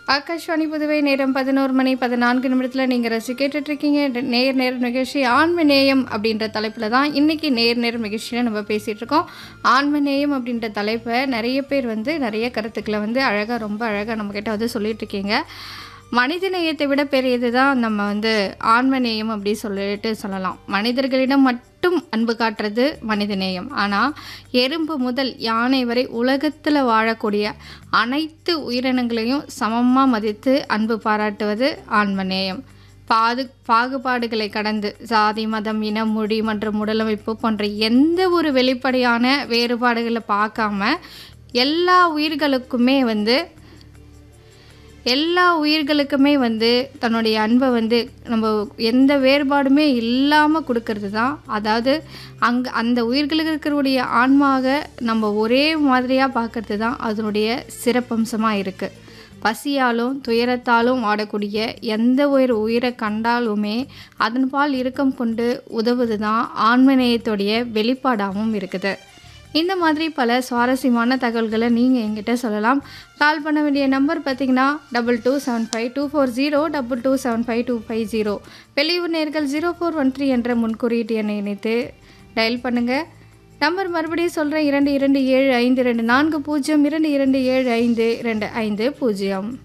ஆகாஷ்வாணி புதுவை நேரம் பதினோரு மணி பதினான்கு நிமிடத்தில் நீங்கள் ரசிக்கிட்டு இருக்கீங்க ட- நேர் நேர் நிகழ்ச்சி ஆன்ம நேயம் அப்படின்ற தலைப்பில் தான் இன்றைக்கி நேர் நேர் நிகழ்ச்சியில் நம்ம பேசிகிட்டு இருக்கோம் ஆன்ம நேயம் அப்படின்ற தலைப்பை நிறைய பேர் வந்து நிறைய கருத்துக்களை வந்து அழகாக ரொம்ப அழகாக நம்மக்கிட்ட வந்து சொல்லிட்டு இருக்கீங்க மனித நேயத்தை விட பெரியது தான் நம்ம வந்து ஆன்ம நேயம் அப்படி சொல்லிட்டு சொல்லலாம் மனிதர்களிடம் மட்டும் அன்பு காட்டுறது மனித நேயம் ஆனால் எறும்பு முதல் யானை வரை உலகத்தில் வாழக்கூடிய அனைத்து உயிரினங்களையும் சமமாக மதித்து அன்பு பாராட்டுவது ஆன்ம நேயம் பாது பாகுபாடுகளை கடந்து சாதி மதம் இனம் மொழி மற்றும் உடலமைப்பு போன்ற எந்த ஒரு வெளிப்படையான வேறுபாடுகளை பார்க்காம எல்லா உயிர்களுக்குமே வந்து எல்லா உயிர்களுக்குமே வந்து தன்னுடைய அன்பை வந்து நம்ம எந்த வேறுபாடுமே இல்லாமல் கொடுக்கறது தான் அதாவது அங்கே அந்த உயிர்களுக்கு இருக்கிறவுடைய ஆன்மாவை நம்ம ஒரே மாதிரியாக பார்க்கறது தான் அதனுடைய சிறப்பம்சமாக இருக்குது பசியாலும் துயரத்தாலும் வாடக்கூடிய எந்த ஒரு உயிரை கண்டாலுமே அதன் பால் இறுக்கம் கொண்டு உதவுது தான் ஆன்மநேயத்துடைய வெளிப்பாடாகவும் இருக்குது இந்த மாதிரி பல சுவாரஸ்யமான தகவல்களை நீங்கள் எங்கிட்ட சொல்லலாம் கால் பண்ண வேண்டிய நம்பர் பார்த்தீங்கன்னா double two seven five two four zero double two seven five two five zero வெளியூர் நேர்கள் ஜீரோ ஃபோர் ஒன் த்ரீ என்ற முன்குறியீட்டு எண்ணை இணைத்து டயல் பண்ணுங்கள் நம்பர் மறுபடியும் சொல்கிறேன் இரண்டு இரண்டு ஏழு ஐந்து ரெண்டு நான்கு பூஜ்ஜியம் இரண்டு இரண்டு ஏழு ஐந்து ரெண்டு ஐந்து பூஜ்ஜியம்